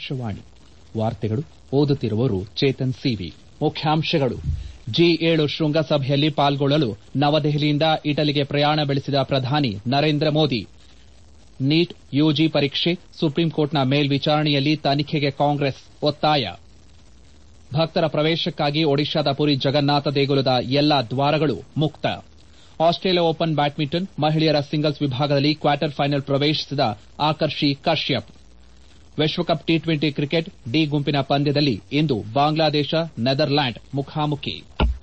ಆಕಾಶವಾಣಿ ವಾರ್ತೆಗಳು ಓದುತ್ತಿರುವವರು ಚೇತನ್ ಸಿವಿ ಮುಖ್ಯಾಂಶಗಳು ಜಿ ಏಳು ಶೃಂಗಸಭೆಯಲ್ಲಿ ಪಾಲ್ಗೊಳ್ಳಲು ನವದೆಹಲಿಯಿಂದ ಇಟಲಿಗೆ ಪ್ರಯಾಣ ಬೆಳೆಸಿದ ಪ್ರಧಾನಿ ನರೇಂದ್ರ ಮೋದಿ ನೀಟ್ ಯುಜಿ ಪರೀಕ್ಷೆ ಸುಪ್ರೀಂಕೋರ್ಟ್ನ ಮೇಲ್ವಿಚಾರಣೆಯಲ್ಲಿ ತನಿಖೆಗೆ ಕಾಂಗ್ರೆಸ್ ಒತ್ತಾಯ ಭಕ್ತರ ಪ್ರವೇಶಕ್ಕಾಗಿ ಒಡಿಶಾದ ಪುರಿ ಜಗನ್ನಾಥ ದೇಗುಲದ ಎಲ್ಲಾ ದ್ವಾರಗಳು ಮುಕ್ತ ಆಸ್ಟ್ರೇಲಿಯಾ ಓಪನ್ ಬ್ಯಾಡ್ಮಿಂಟನ್ ಮಹಿಳೆಯರ ಸಿಂಗಲ್ಸ್ ವಿಭಾಗದಲ್ಲಿ ಕ್ವಾರ್ಟರ್ ಫೈನಲ್ ಪ್ರವೇಶಿಸಿದ ಆಕರ್ಷಿ ಕಶ್ಯಪ್ ವಿಶ್ವಕಪ್ ಟಿ ಟ್ವೆಂಟಿ ಕ್ರಿಕೆಟ್ ಡಿ ಗುಂಪಿನ ಪಂದ್ಯದಲ್ಲಿ ಇಂದು ಬಾಂಗ್ಲಾದೇಶ ನೆದರ್ಲ್ಯಾಂಡ್ ಮುಖಾಮುಖಿ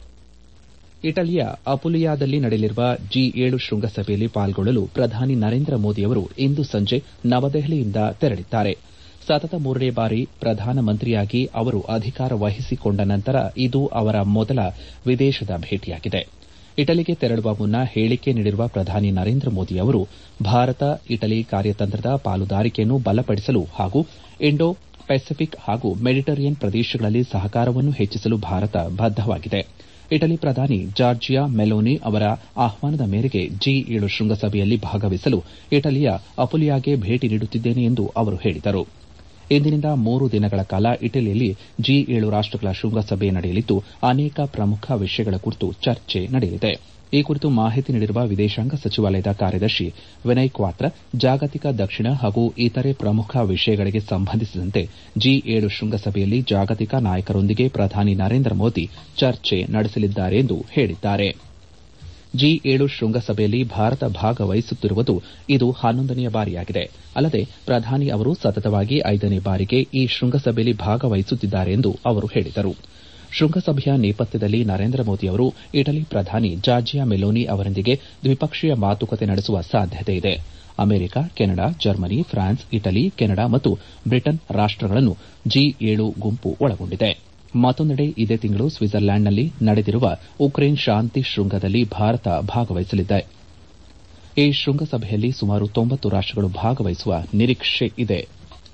ಇಟಲಿಯ ಅಪುಲಿಯಾದಲ್ಲಿ ನಡೆಯಲಿರುವ ಜಿ ಏಳು ಶೃಂಗಸಭೆಯಲ್ಲಿ ಪಾಲ್ಗೊಳ್ಳಲು ಪ್ರಧಾನಿ ನರೇಂದ್ರ ಮೋದಿ ಅವರು ಇಂದು ಸಂಜೆ ನವದೆಹಲಿಯಿಂದ ತೆರಳಿದ್ದಾರೆ ಸತತ ಮೂರನೇ ಬಾರಿ ಪ್ರಧಾನಮಂತ್ರಿಯಾಗಿ ಅವರು ಅಧಿಕಾರ ವಹಿಸಿಕೊಂಡ ನಂತರ ಇದು ಅವರ ಮೊದಲ ವಿದೇಶದ ಭೇಟಿಯಾಗಿದೆ ಇಟಲಿಗೆ ತೆರಳುವ ಮುನ್ನ ಹೇಳಿಕೆ ನೀಡಿರುವ ಪ್ರಧಾನಿ ನರೇಂದ್ರ ಮೋದಿ ಅವರು ಭಾರತ ಇಟಲಿ ಕಾರ್ಯತಂತ್ರದ ಪಾಲುದಾರಿಕೆಯನ್ನು ಬಲಪಡಿಸಲು ಹಾಗೂ ಇಂಡೋ ಪೆಸಿಫಿಕ್ ಹಾಗೂ ಮೆಡಿಟರೇನಿಯನ್ ಪ್ರದೇಶಗಳಲ್ಲಿ ಸಹಕಾರವನ್ನು ಹೆಚ್ಚಿಸಲು ಭಾರತ ಬದ್ದವಾಗಿದೆ ಇಟಲಿ ಪ್ರಧಾನಿ ಜಾರ್ಜಿಯಾ ಮೆಲೋನಿ ಅವರ ಆಹ್ವಾನದ ಮೇರೆಗೆ ಜಿ ಏಳು ಶೃಂಗಸಭೆಯಲ್ಲಿ ಭಾಗವಹಿಸಲು ಇಟಲಿಯ ಅಪುಲಿಯಾಗೆ ಭೇಟಿ ನೀಡುತ್ತಿದ್ದೇನೆ ಎಂದು ಅವರು ಹೇಳಿದರು ಇಂದಿನಿಂದ ಮೂರು ದಿನಗಳ ಕಾಲ ಇಟಲಿಯಲ್ಲಿ ಜಿ ಏಳು ರಾಷ್ಟಗಳ ಶೃಂಗಸಭೆ ನಡೆಯಲಿದ್ದು ಅನೇಕ ಪ್ರಮುಖ ವಿಷಯಗಳ ಕುರಿತು ಚರ್ಚೆ ನಡೆಯಲಿದೆ ಈ ಕುರಿತು ಮಾಹಿತಿ ನೀಡಿರುವ ವಿದೇಶಾಂಗ ಸಚಿವಾಲಯದ ಕಾರ್ಯದರ್ಶಿ ವಿನಯ್ ಕ್ವಾತ್ರ ಜಾಗತಿಕ ದಕ್ಷಿಣ ಹಾಗೂ ಇತರೆ ಪ್ರಮುಖ ವಿಷಯಗಳಿಗೆ ಸಂಬಂಧಿಸಿದಂತೆ ಜಿ ಏಳು ಶೃಂಗಸಭೆಯಲ್ಲಿ ಜಾಗತಿಕ ನಾಯಕರೊಂದಿಗೆ ಪ್ರಧಾನಿ ನರೇಂದ್ರ ಮೋದಿ ಚರ್ಚೆ ನಡೆಸಲಿದ್ದಾರೆ ಎಂದು ಹೇಳಿದ್ದಾರೆ ಜಿ ಏಳು ಶೃಂಗಸಭೆಯಲ್ಲಿ ಭಾರತ ಭಾಗವಹಿಸುತ್ತಿರುವುದು ಇದು ಹನ್ನೊಂದನೆಯ ಬಾರಿಯಾಗಿದೆ ಅಲ್ಲದೆ ಪ್ರಧಾನಿ ಅವರು ಸತತವಾಗಿ ಐದನೇ ಬಾರಿಗೆ ಈ ಶೃಂಗಸಭೆಯಲ್ಲಿ ಭಾಗವಹಿಸುತ್ತಿದ್ದಾರೆ ಎಂದು ಅವರು ಹೇಳಿದರು ಶೃಂಗಸಭೆಯ ನೇಪಥ್ಯದಲ್ಲಿ ನರೇಂದ್ರ ಮೋದಿ ಅವರು ಇಟಲಿ ಪ್ರಧಾನಿ ಜಾರ್ಜಿಯಾ ಮೆಲೋನಿ ಅವರೊಂದಿಗೆ ದ್ವಿಪಕ್ಷೀಯ ಮಾತುಕತೆ ನಡೆಸುವ ಸಾಧ್ಯತೆಯಿದೆ America Canada Germany France Italy Canada ಮತ್ತು ಬ್ರಿಟನ್ ರಾಷ್ಟಗಳನ್ನು ಜಿ ಏಳು ಗುಂಪು ಒಳಗೊಂಡಿದೆ ಮತ್ತೊಂದೆಡೆ ಇದೇ ತಿಂಗಳು ಸ್ವಿಟ್ಜರ್ಲ್ಯಾಂಡ್ನಲ್ಲಿ ನಡೆದಿರುವ ಉಕ್ರೇನ್ ಶಾಂತಿ ಶೃಂಗದಲ್ಲಿ ಭಾರತ ಭಾಗವಹಿಸಲಿದೆ ಈ ಶೃಂಗಸಭೆಯಲ್ಲಿ ಸುಮಾರು ತೊಂಬತ್ತು ರಾಷ್ಟಗಳು ಭಾಗವಹಿಸುವ ನಿರೀಕ್ಷೆ ಇದೆ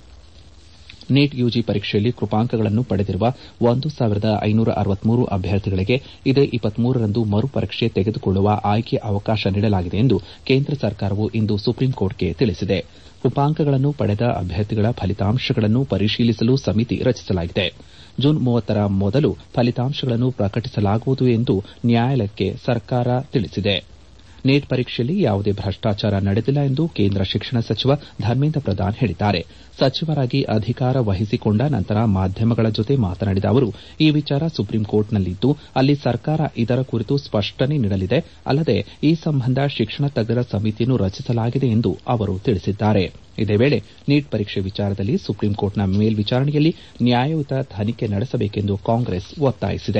ನೀಟ್ ಯುಜಿ ಪರೀಕ್ಷೆಯಲ್ಲಿ ಕೃಪಾಂಕಗಳನ್ನು ಪಡೆದಿರುವ ಒಂದು ಸಾವಿರದ ಐನೂರ ಅರವತ್ಮೂರು ಅಭ್ಯರ್ಥಿಗಳಿಗೆ ಇದೇ ಇಪ್ಪತ್ಮೂರರಂದು ಮರುಪರೀಕ್ಷೆ ತೆಗೆದುಕೊಳ್ಳುವ ಆಯ್ಕೆ ಅವಕಾಶ ನೀಡಲಾಗಿದೆ ಎಂದು ಕೇಂದ್ರ ಸರ್ಕಾರವು ಇಂದು ಸುಪ್ರೀಂಕೋರ್ಟ್ಗೆ ತಿಳಿಸಿದೆ ಕೃಪಾಂಕಗಳನ್ನು ಪಡೆದ ಅಭ್ಯರ್ಥಿಗಳ ಫಲಿತಾಂಶಗಳನ್ನು ಪರಿಶೀಲಿಸಲು ಸಮಿತಿ ರಚಿಸಲಾಗಿದೆ ಜೂನ್ ಮೂವತ್ತರ ಮೊದಲು ಫಲಿತಾಂಶಗಳನ್ನು ಪ್ರಕಟಿಸಲಾಗುವುದು ಎಂದು ನ್ಯಾಯಾಲಯಕ್ಕೆ ಸರ್ಕಾರ ತಿಳಿಸಿದೆ ನೀಟ್ ಪರೀಕ್ಷೆಯಲ್ಲಿ ಯಾವುದೇ ಭ್ರಷ್ಟಾಚಾರ ನಡೆದಿಲ್ಲ ಎಂದು ಕೇಂದ್ರ ಶಿಕ್ಷಣ ಸಚಿವ ಧರ್ಮೇಂದ್ರ ಪ್ರಧಾನ್ ಹೇಳಿದ್ದಾರೆ ಸಚಿವರಾಗಿ ಅಧಿಕಾರ ವಹಿಸಿಕೊಂಡ ನಂತರ ಮಾಧ್ಯಮಗಳ ಜೊತೆ ಮಾತನಾಡಿದ ಅವರು ಈ ವಿಚಾರ ಸುಪ್ರೀಂಕೋರ್ಟ್ನಲ್ಲಿದ್ದು ಅಲ್ಲಿ ಸರ್ಕಾರ ಇದರ ಕುರಿತು ಸ್ಪಷ್ಟನೆ ನೀಡಲಿದೆ ಅಲ್ಲದೆ ಈ ಸಂಬಂಧ ಶಿಕ್ಷಣ ತಜ್ಞರ ಸಮಿತಿಯನ್ನು ರಚಿಸಲಾಗಿದೆ ಎಂದು ಅವರು ತಿಳಿಸಿದ್ದಾರೆ ಇದೇ ವೇಳೆ ನೀಟ್ ಪರೀಕ್ಷೆ ವಿಚಾರದಲ್ಲಿ ಸುಪ್ರೀಂಕೋರ್ಟ್ನ ಮೇಲ್ವಿಚಾರಣೆಯಲ್ಲಿ ನ್ಯಾಯಯುತ ತನಿಖೆ ನಡೆಸಬೇಕೆಂದು ಕಾಂಗ್ರೆಸ್ ಒತ್ತಾಯಿಸಿದೆ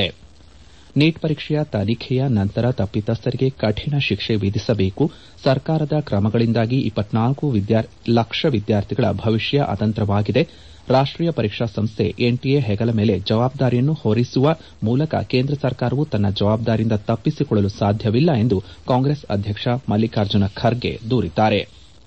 ನೀಟ್ ಪರೀಕ್ಷೆಯ ತನಿಖೆಯ ನಂತರ ತಪ್ಪಿತಸ್ಥರಿಗೆ ಕಠಿಣ ಶಿಕ್ಷೆ ವಿಧಿಸಬೇಕು ಸರ್ಕಾರದ ಕ್ರಮಗಳಿಂದಾಗಿ ಇಪ್ಪತ್ನಾಲ್ಕು ಲಕ್ಷ ವಿದ್ಯಾರ್ಥಿಗಳ ಭವಿಷ್ಯ ಅತಂತ್ರವಾಗಿದೆ ರಾಷ್ಟೀಯ ಪರೀಕ್ಷಾ ಸಂಸ್ಥೆ ಎನ್ಟಿಎ ಹೆಗಲ ಮೇಲೆ ಜವಾಬ್ದಾರಿಯನ್ನು ಹೊರಿಸುವ ಮೂಲಕ ಕೇಂದ್ರ ಸರ್ಕಾರವು ತನ್ನ ಜವಾಬ್ದಾರಿಯಿಂದ ತಪ್ಪಿಸಿಕೊಳ್ಳಲು ಸಾಧ್ಯವಿಲ್ಲ ಎಂದು ಕಾಂಗ್ರೆಸ್ ಅಧ್ಯಕ್ಷ ಮಲ್ಲಿಕಾರ್ಜುನ ಖರ್ಗೆ ದೂರಿದ್ದಾರೆ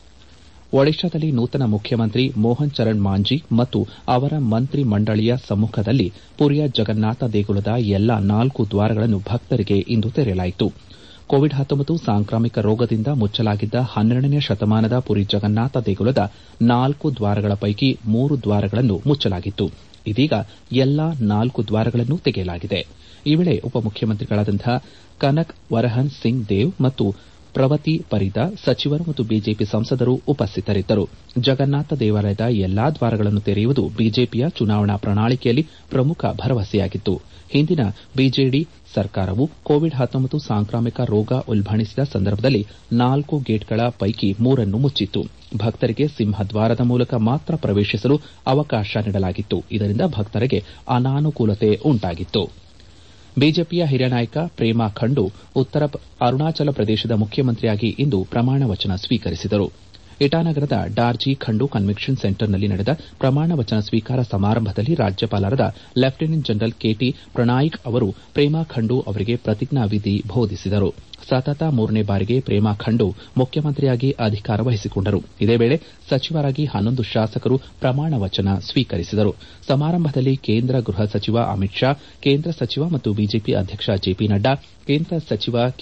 ಒಡಿಶಾದಲ್ಲಿ ನೂತನ ಮುಖ್ಯಮಂತ್ರಿ ಮೋಹನ್ ಚರಣ್ ಮಾಂಜಿ ಮತ್ತು ಅವರ ಮಂತ್ರಿ ಮಂಡಳಿಯ ಸಮ್ಮುಖದಲ್ಲಿ ಪುರಿಯ ಜಗನ್ನಾಥ ದೇಗುಲದ ಎಲ್ಲಾ ನಾಲ್ಕು ದ್ವಾರಗಳನ್ನು ಭಕ್ತರಿಗೆ ಇಂದು ತೆರೆಯಲಾಯಿತು ಕೋವಿಡ್ ಸಾಂಕ್ರಾಮಿಕ ರೋಗದಿಂದ ಮುಚ್ಚಲಾಗಿದ್ದ ಹನ್ನೆರಡನೇ ಶತಮಾನದ ಪುರಿ ಜಗನ್ನಾಥ ದೇಗುಲದ ನಾಲ್ಕು ದ್ವಾರಗಳ ಪೈಕಿ ಮೂರು ದ್ವಾರಗಳನ್ನು ಮುಚ್ಚಲಾಗಿತ್ತು ಇದೀಗ ಎಲ್ಲಾ ನಾಲ್ಕು ದ್ವಾರಗಳನ್ನು ತೆಗೆಯಲಾಗಿದೆ ಈ ವೇಳೆ ಉಪಮುಖ್ಯಮಂತ್ರಿಗಳಾದಂತಹ ಕನಕ್ ವರಹನ್ ಸಿಂಗ್ ದೇವ್ ಮತ್ತು ಪ್ರವತಿ ಪರಿದ ಸಚಿವರು ಮತ್ತು ಬಿಜೆಪಿ ಸಂಸದರು ಉಪಸ್ಥಿತರಿದ್ದರು ಜಗನ್ನಾಥ ದೇವಾಲಯದ ಎಲ್ಲಾ ದ್ವಾರಗಳನ್ನು ತೆರೆಯುವುದು ಬಿಜೆಪಿಯ ಚುನಾವಣಾ ಪ್ರಣಾಳಿಕೆಯಲ್ಲಿ ಪ್ರಮುಖ ಭರವಸೆಯಾಗಿತ್ತು ಹಿಂದಿನ ಬಿಜೆಡಿ ಸರ್ಕಾರವು ಕೋವಿಡ್ ಸಾಂಕ್ರಾಮಿಕ ರೋಗ ಉಲ್ಬಣಿಸಿದ ಸಂದರ್ಭದಲ್ಲಿ ನಾಲ್ಕು ಗೇಟ್ಗಳ ಪೈಕಿ ಮೂರನ್ನು ಮುಚ್ಚಿತ್ತು ಭಕ್ತರಿಗೆ ಸಿಂಹದ್ವಾರದ ಮೂಲಕ ಮಾತ್ರ ಪ್ರವೇಶಿಸಲು ಅವಕಾಶ ನೀಡಲಾಗಿತ್ತು ಇದರಿಂದ ಭಕ್ತರಿಗೆ ಅನಾನುಕೂಲತೆ ಉಂಟಾಗಿತ್ತು ಬಿಜೆಪಿಯ ಹಿರಿಯ ನಾಯಕ ಪ್ರೇಮಾ ಖಂಡು ಉತ್ತರ ಅರುಣಾಚಲ ಪ್ರದೇಶದ ಮುಖ್ಯಮಂತ್ರಿಯಾಗಿ ಇಂದು ಪ್ರಮಾಣ ವಚನ ಸ್ವೀಕರಿಸಿದರು ಇಟಾನಗರದ ಡಾರ್ಜಿ ಖಂಡು ಕನ್ವೆನ್ಷನ್ ಸೆಂಟರ್ನಲ್ಲಿ ನಡೆದ ಪ್ರಮಾಣ ವಚನ ಸ್ವೀಕಾರ ಸಮಾರಂಭದಲ್ಲಿ ರಾಜ್ಯಪಾಲರಾದ ಲೆಫ್ಟಿನೆಂಟ್ ಜನರಲ್ ಕೆಟಿ ಪ್ರಣಾಯಿಕ್ ಅವರು ಪ್ರೇಮಾ ಖಂಡು ಅವರಿಗೆ ಪ್ರತಿಜ್ಞಾವಿಧಿ ಬೋಧಿಸಿದರು ಸತತ ಮೂರನೇ ಬಾರಿಗೆ ಪ್ರೇಮಾ ಖಂಡು ಮುಖ್ಯಮಂತ್ರಿಯಾಗಿ ಅಧಿಕಾರ ವಹಿಸಿಕೊಂಡರು ಇದೇ ವೇಳೆ ಸಚಿವರಾಗಿ ಹನ್ನೊಂದು ಶಾಸಕರು ಪ್ರಮಾಣ ವಚನ ಸ್ವೀಕರಿಸಿದರು ಸಮಾರಂಭದಲ್ಲಿ ಕೇಂದ್ರ ಗೃಹ ಸಚಿವ ಅಮಿತ್ ಶಾ ಕೇಂದ್ರ ಸಚಿವ ಮತ್ತು ಬಿಜೆಪಿ ಅಧ್ಯಕ್ಷ ಜೆಪಿ ನಡ್ಡಾ ಕೇಂದ್ರ ಸಚಿವ ಕಿರಣ್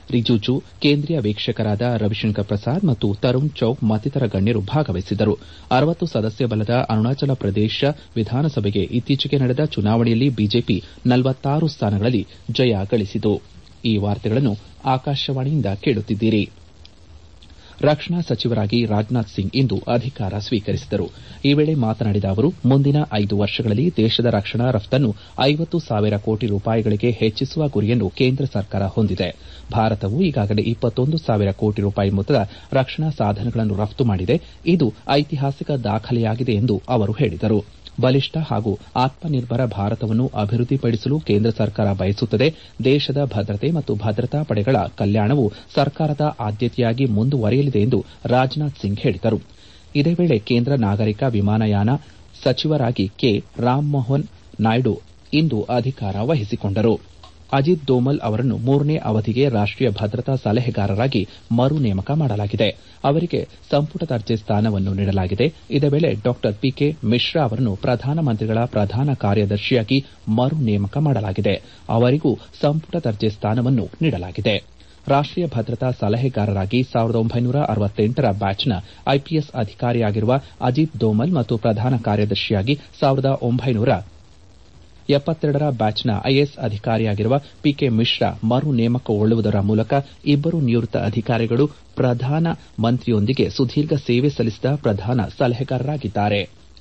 ರಿಜಿಜು ಕೇಂದ್ರೀಯ ವೀಕ್ಷಕರಾದ ರವಿಶಂಕರ್ ಪ್ರಸಾದ್ ಮತ್ತು ತರುಣ್ ಚೌಗ್ ಮತ್ತಿತರ ಗಣ್ಯರು ಭಾಗವಹಿಸಿದ್ದರು ಅರವತ್ತು ಸದಸ್ಯ ಬಲದ ಅರುಣಾಚಲ ಪ್ರದೇಶ ವಿಧಾನಸಭೆಗೆ ಇತ್ತೀಚೆಗೆ ನಡೆದ ಚುನಾವಣೆಯಲ್ಲಿ ಬಿಜೆಪಿ ನಲವತ್ತಾರು ಸ್ಥಾನಗಳಲ್ಲಿ ಜಯ ಗಳಿಸಿತು ಈ ವಾರ್ತೆಗಳನ್ನು ಆಕಾಶವಾಣಿಯಿಂದ ಕೇಳುತ್ತಿದ್ದೀರಿ ರಕ್ಷಣಾ ಸಚಿವರಾಗಿ ರಾಜನಾಥ್ ಸಿಂಗ್ ಇಂದು ಅಧಿಕಾರ ಸ್ವೀಕರಿಸಿದರು ಈ ವೇಳೆ ಮಾತನಾಡಿದ ಅವರು ಮುಂದಿನ ಐದು ವರ್ಷಗಳಲ್ಲಿ ದೇಶದ ರಕ್ಷಣಾ ರಫ್ತನ್ನು ಐವತ್ತು ಸಾವಿರ ಕೋಟಿ ರೂಪಾಯಿಗಳಿಗೆ ಹೆಚ್ಚಿಸುವ ಗುರಿಯನ್ನು ಕೇಂದ್ರ ಸರ್ಕಾರ ಹೊಂದಿದೆ ಭಾರತವು ಈಗಾಗಲೇ ಇಪ್ಪತ್ತೊಂದು ಸಾವಿರ ಕೋಟಿ ರೂಪಾಯಿ ಮೊತ್ತದ ರಕ್ಷಣಾ ಸಾಧನಗಳನ್ನು ರಫ್ತು ಮಾಡಿದೆ ಇದು ಐತಿಹಾಸಿಕ ದಾಖಲೆಯಾಗಿದೆ ಎಂದು ಅವರು ಹೇಳಿದರು ಬಲಿಷ್ಠ ಹಾಗೂ ಆತ್ಮನಿರ್ಭರ ಭಾರತವನ್ನು ಅಭಿವೃದ್ಧಿಪಡಿಸಲು ಕೇಂದ್ರ ಸರ್ಕಾರ ಬಯಸುತ್ತದೆ ದೇಶದ ಭದ್ರತೆ ಮತ್ತು ಭದ್ರತಾ ಪಡೆಗಳ ಕಲ್ಯಾಣವು ಸರ್ಕಾರದ ಆದ್ಯತೆಯಾಗಿ ಮುಂದುವರಿಯಲಿದೆ ಎಂದು ರಾಜನಾಥ್ ಸಿಂಗ್ ಹೇಳಿದರು ಇದೇ ವೇಳೆ ಕೇಂದ್ರ ನಾಗರಿಕ ವಿಮಾನಯಾನ ಸಚಿವರಾಗಿ ಕೆ ರಾಮ್ಮೋಹನ್ ನಾಯ್ಡು ಇಂದು ಅಧಿಕಾರ ವಹಿಸಿಕೊಂಡರು ಅಜಿತ್ ದೋಮಲ್ ಅವರನ್ನು ಮೂರನೇ ಅವಧಿಗೆ ರಾಷ್ಟೀಯ ಭದ್ರತಾ ಸಲಹೆಗಾರರಾಗಿ ಮರು ನೇಮಕ ಮಾಡಲಾಗಿದೆ ಅವರಿಗೆ ಸಂಪುಟ ದರ್ಜೆ ಸ್ಥಾನವನ್ನು ನೀಡಲಾಗಿದೆ ಇದೇ ವೇಳೆ ಡಾ ಪಿಕೆ ಮಿಶ್ರಾ ಅವರನ್ನು ಪ್ರಧಾನಮಂತ್ರಿಗಳ ಪ್ರಧಾನ ಕಾರ್ಯದರ್ಶಿಯಾಗಿ ಮರು ನೇಮಕ ಮಾಡಲಾಗಿದೆ ಅವರಿಗೂ ಸಂಪುಟ ದರ್ಜೆ ಸ್ಥಾನವನ್ನು ನೀಡಲಾಗಿದೆ ರಾಷ್ಟೀಯ ಭದ್ರತಾ ಸಲಹೆಗಾರರಾಗಿ ಸಾವಿರದ ಒಂಬೈನೂರ ಅರವತ್ತೆಂಟರ ಬ್ಯಾಚ್ನ ಐಪಿಎಸ್ ಅಧಿಕಾರಿಯಾಗಿರುವ ಅಜಿತ್ ದೋಮಲ್ ಮತ್ತು ಪ್ರಧಾನ ಕಾರ್ಯದರ್ಶಿಯಾಗಿ ಸಾವಿರದ ಒಂಬೈನೂರ ಎಪ್ಪತ್ತೆರಡರ ಬ್ಯಾಚ್ನ ಐಎಎಸ್ ಅಧಿಕಾರಿಯಾಗಿರುವ ಪಿಕೆ ಮಿಶ್ರಾ ಮರು ನೇಮಕಗೊಳ್ಳುವುದರ ಮೂಲಕ ಇಬ್ಬರು ನಿವೃತ್ತ ಅಧಿಕಾರಿಗಳು ಪ್ರಧಾನ ಮಂತ್ರಿಯೊಂದಿಗೆ ಸುದೀರ್ಘ ಸೇವೆ ಸಲ್ಲಿಸಿದ ಪ್ರಧಾನ ಸಲಹೆಗಾರರಾಗಿದ್ದಾರೆ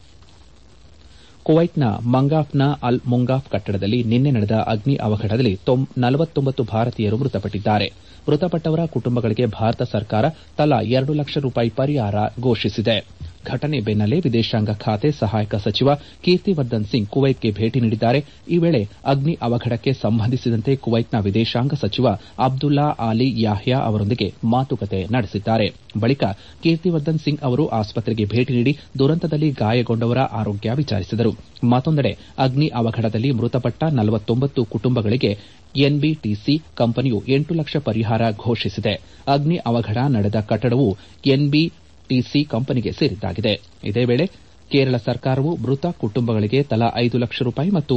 ಕುವೈಟ್ನ ಮಂಗಾಫ್ನ ಅಲ್ ಮುಂಗಾಫ್ ಕಟ್ಟಡದಲ್ಲಿ ನಿನ್ನೆ ನಡೆದ ಅಗ್ನಿ ಅವಘಡದಲ್ಲಿ ನಲವತ್ತೊಂಬತ್ತು ಭಾರತೀಯರು ಮೃತಪಟ್ಟಿದ್ದಾರೆ ಮೃತಪಟ್ಟವರ ಕುಟುಂಬಗಳಿಗೆ ಭಾರತ ಸರ್ಕಾರ ತಲಾ ಎರಡು ಲಕ್ಷ ರೂಪಾಯಿ ಪರಿಹಾರ ಘೋಷಿಸಿದೆ ಘಟನೆ ಬೆನ್ನಲ್ಲೇ ವಿದೇಶಾಂಗ ಖಾತೆ ಸಹಾಯಕ ಸಚಿವ ಕೀರ್ತಿವರ್ಧನ್ ಸಿಂಗ್ ಕುವೈತ್ಗೆ ಭೇಟಿ ನೀಡಿದ್ದಾರೆ ಈ ವೇಳೆ ಅಗ್ನಿ ಅವಘಡಕ್ಕೆ ಸಂಬಂಧಿಸಿದಂತೆ ಕುವೈತ್ನ ವಿದೇಶಾಂಗ ಸಚಿವ ಅಬ್ದುಲ್ಲಾ ಅಲಿ ಯಾಹ್ಯಾ ಅವರೊಂದಿಗೆ ಮಾತುಕತೆ ನಡೆಸಿದ್ದಾರೆ ಬಳಿಕ ಕೀರ್ತಿವರ್ಧನ್ ಸಿಂಗ್ ಅವರು ಆಸ್ಪತ್ರೆಗೆ ಭೇಟಿ ನೀಡಿ ದುರಂತದಲ್ಲಿ ಗಾಯಗೊಂಡವರ ಆರೋಗ್ಯ ವಿಚಾರಿಸಿದರು ಮತ್ತೊಂದೆಡೆ ಅಗ್ನಿ ಅವಘಡದಲ್ಲಿ ಮೃತಪಟ್ಟ ನಲವತ್ತೊಂಬತ್ತು ಕುಟುಂಬಗಳಿಗೆ ಎನ್ಬಿಟಿಸಿ ಕಂಪನಿಯು ಎಂಟು ಲಕ್ಷ ಪರಿಹಾರ ಘೋಷಿಸಿದೆ ಅಗ್ನಿ ಅವಘಡ ನಡೆದ ಕಟ್ಟಡವು ಎನ್ಬಿಟಿಸಿ ಕಂಪನಿಗೆ ಸೇರಿದ್ದಾಗಿದೆ ಇದೇ ವೇಳೆ ಕೇರಳ ಸರ್ಕಾರವು ಮೃತ ಕುಟುಂಬಗಳಿಗೆ ತಲಾ ಐದು ಲಕ್ಷ ರೂಪಾಯಿ ಮತ್ತು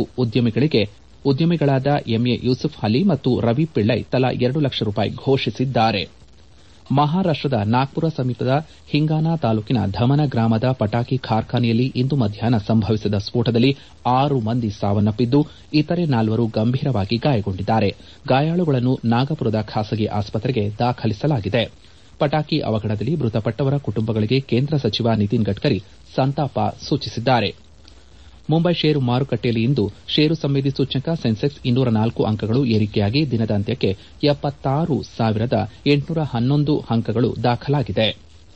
ಉದ್ಯಮಿಗಳಾದ ಎಂಎ ಯೂಸುಫ್ ಅಲಿ ಮತ್ತು ರವಿ ಪಿಳ್ಳೈ ತಲಾ ಎರಡು ಲಕ್ಷ ರೂಪಾಯಿ ಘೋಷಿಸಿದ್ದಾರೆ ಮಹಾರಾಷ್ಟದ ನಾಗ್ಪುರ ಸಮೀಪದ ಹಿಂಗಾನಾ ತಾಲೂಕಿನ ಧಮನ ಗ್ರಾಮದ ಪಟಾಕಿ ಕಾರ್ಖಾನೆಯಲ್ಲಿ ಇಂದು ಮಧ್ಯಾಹ್ನ ಸಂಭವಿಸಿದ ಸ್ಫೋಟದಲ್ಲಿ ಆರು ಮಂದಿ ಸಾವನ್ನಪ್ಪಿದ್ದು ಇತರೆ ನಾಲ್ವರು ಗಂಭೀರವಾಗಿ ಗಾಯಗೊಂಡಿದ್ದಾರೆ ಗಾಯಾಳುಗಳನ್ನು ನಾಗಪುರದ ಖಾಸಗಿ ಆಸ್ಪತ್ರೆಗೆ ದಾಖಲಿಸಲಾಗಿದೆ ಪಟಾಕಿ ಅವಘಡದಲ್ಲಿ ಮೃತಪಟ್ಟವರ ಕುಟುಂಬಗಳಿಗೆ ಕೇಂದ್ರ ಸಚಿವ ನಿತಿನ್ ಗಡ್ಕರಿ ಸಂತಾಪ ಸೂಚಿಸಿದ್ದಾರೆ ಮುಂಬೈ ಷೇರು ಮಾರುಕಟ್ಟೆಯಲ್ಲಿ ಇಂದು ಷೇರು ಸಂವೇದಿ ಸೂಚ್ಯಂಕ ಸೆನ್ಸೆಕ್ಸ್ ಇನ್ನೂರ ನಾಲ್ಕು ಅಂಕಗಳು ಏರಿಕೆಯಾಗಿ ದಿನದ ಅಂತ್ಯಕ್ಕೆ ಎಪ್ಪತ್ತಾರು ಸಾವಿರದ ಎಂಟುನೂರ ಹನ್ನೊಂದು ಅಂಕಗಳು ದಾಖಲಾಗಿದೆ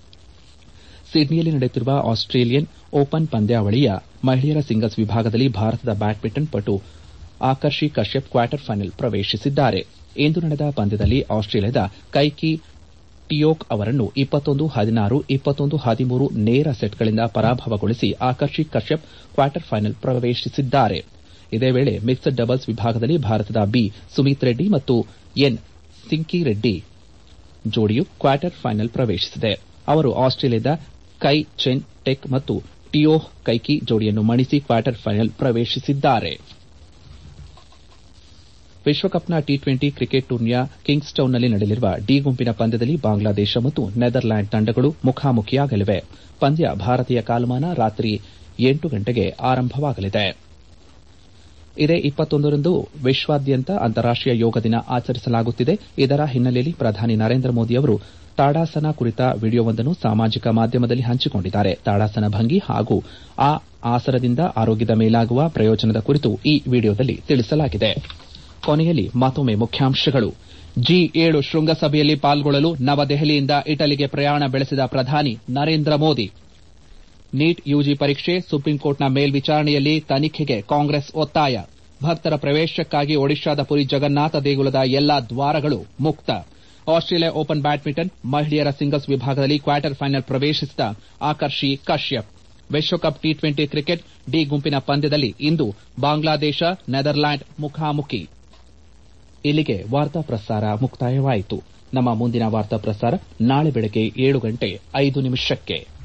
ಸಿಡ್ನಿಯಲ್ಲಿ ನಡೆಯುತ್ತಿರುವ ಆಸ್ಟ್ರೇಲಿಯನ್ ಓಪನ್ ಪಂದ್ಯಾವಳಿಯ ಮಹಿಳೆಯರ ಸಿಂಗಲ್ಸ್ ವಿಭಾಗದಲ್ಲಿ ಭಾರತದ ಬ್ಯಾಡ್ಮಿಂಟನ್ ಪಟು ಆಕರ್ಷಿ ಕಶ್ಯಪ್ ಕ್ವಾರ್ಟರ್ ಫೈನಲ್ ಪ್ರವೇಶಿಸಿದ್ದಾರೆ ಇಂದು ನಡೆದ ಪಂದ್ಯದಲ್ಲಿ ಆಸ್ಟ್ರೇಲಿಯಾದ ಕೈಕಿ ಟಿಯೋಕ್ ಅವರನ್ನು ಇಪ್ಪತ್ತೊಂದು ಹದಿನಾರು ಇಪ್ಪತ್ತೊಂದು ಹದಿಮೂರು ನೇರ ಸೆಟ್ಗಳಿಂದ ಪರಾಭವಗೊಳಿಸಿ ಆಕರ್ಷಿ ಕಶ್ಯಪ್ ಕ್ವಾರ್ಟರ್ ಫೈನಲ್ ಪ್ರವೇಶಿಸಿದ್ದಾರೆ ಇದೇ ವೇಳೆ ಮಿಕ್ಸ್ಡ್ ಡಬಲ್ಸ್ ವಿಭಾಗದಲ್ಲಿ ಭಾರತದ ಬಿ ಸುಮಿತ್ ರೆಡ್ಡಿ ಮತ್ತು ಎನ್ ಸಿಂಕಿ ರೆಡ್ಡಿ ಜೋಡಿಯು ಕ್ವಾರ್ಟರ್ ಫೈನಲ್ ಪ್ರವೇಶಿಸಿದೆ ಅವರು ಆಸ್ಟ್ರೇಲಿಯಾದ ಕೈ ಚೆನ್ ಟೆಕ್ ಮತ್ತು ಟಿಯೋಹ್ ಕೈಕಿ ಜೋಡಿಯನ್ನು ಮಣಿಸಿ ಕ್ವಾರ್ಟರ್ ಫೈನಲ್ ಪ್ರವೇಶಿಸಿದ್ದಾರೆ ವಿಶ್ವಕಪ್ನ ಟಿ ಟ್ವೆಂಟಿ ಕ್ರಿಕೆಟ್ ಟೂರ್ನಿಯ ಕಿಂಗ್ಸ್ಟೌನ್ನಲ್ಲಿ ನಡೆಯಲಿರುವ ಡಿ ಗುಂಪಿನ ಪಂದ್ಯದಲ್ಲಿ ಬಾಂಗ್ಲಾದೇಶ ಮತ್ತು ನೆದರ್ಲ್ಯಾಂಡ್ ತಂಡಗಳು ಮುಖಾಮುಖಿಯಾಗಲಿವೆ ಪಂದ್ಯ ಭಾರತೀಯ ಕಾಲಮಾನ ರಾತ್ರಿ ಎಂಟು ಗಂಟೆಗೆ ಆರಂಭವಾಗಲಿದೆ ಇದೇ ಇಪ್ಪತ್ತೊಂದರಂದು ವಿಶ್ವಾದ್ಯಂತ ಅಂತಾರಾಷ್ಟೀಯ ಯೋಗ ದಿನ ಆಚರಿಸಲಾಗುತ್ತಿದೆ ಇದರ ಹಿನ್ನೆಲೆಯಲ್ಲಿ ಪ್ರಧಾನಿ ನರೇಂದ್ರ ಮೋದಿ ಅವರು ತಾಡಾಸನ ಕುರಿತ ವಿಡಿಯೋವೊಂದನ್ನು ಸಾಮಾಜಿಕ ಮಾಧ್ಯಮದಲ್ಲಿ ಹಂಚಿಕೊಂಡಿದ್ದಾರೆ ತಾಡಾಸನ ಭಂಗಿ ಹಾಗೂ ಆ ಆಸನದಿಂದ ಆರೋಗ್ಯದ ಮೇಲಾಗುವ ಪ್ರಯೋಜನದ ಕುರಿತು ಈ ವಿಡಿಯೋದಲ್ಲಿ ತಿಳಿಸಲಾಗಿದೆ ಕೊನೆಯಲ್ಲಿ ಮತ್ತೊಮ್ಮೆ ಮುಖ್ಯಾಂಶಗಳು ಜಿ ಏಳು ಶೃಂಗಸಭೆಯಲ್ಲಿ ಪಾಲ್ಗೊಳ್ಳಲು ನವದೆಹಲಿಯಿಂದ ಇಟಲಿಗೆ ಪ್ರಯಾಣ ಬೆಳೆಸಿದ ಪ್ರಧಾನಿ ನರೇಂದ್ರ ಮೋದಿ ನೀಟ್ ಯುಜಿ ಪರೀಕ್ಷೆ ಸುಪ್ರೀಂಕೋರ್ಟ್ನ ಮೇಲ್ವಿಚಾರಣೆಯಲ್ಲಿ ತನಿಖೆಗೆ ಕಾಂಗ್ರೆಸ್ ಒತ್ತಾಯ ಭಕ್ತರ ಪ್ರವೇಶಕ್ಕಾಗಿ ಒಡಿಶಾದ ಪುರಿ ಜಗನ್ನಾಥ ದೇಗುಲದ ಎಲ್ಲಾ ದ್ವಾರಗಳು ಮುಕ್ತ ಆಸ್ಟ್ರೇಲಿಯಾ ಓಪನ್ ಬ್ಯಾಡ್ಮಿಂಟನ್ ಮಹಿಳೆಯರ ಸಿಂಗಲ್ಸ್ ವಿಭಾಗದಲ್ಲಿ ಕ್ವಾರ್ಟರ್ ಫೈನಲ್ ಪ್ರವೇಶಿಸಿದ ಆಕರ್ಷಿ ಕಶ್ಯಪ್ ವಿಶ್ವಕಪ್ ಟಿ ಟ್ವೆಂಟಿ ಕ್ರಿಕೆಟ್ ಡಿ ಗುಂಪಿನ ಪಂದ್ಯದಲ್ಲಿ ಇಂದು ಬಾಂಗ್ಲಾದೇಶ ನೆದರ್ಲ್ಯಾಂಡ್ ಮುಖಾಮುಖಿ ಇಲ್ಲಿಗೆ ವಾರ್ತಾ ಪ್ರಸಾರ ಮುಕ್ತಾಯವಾಯಿತು ನಮ್ಮ ಮುಂದಿನ ವಾರ್ತಾ ಪ್ರಸಾರ ನಾಳೆ ಬೆಳಗ್ಗೆ ಏಳು ಗಂಟೆ ಐದು ನಿಮಿಷಕ್ಕೆ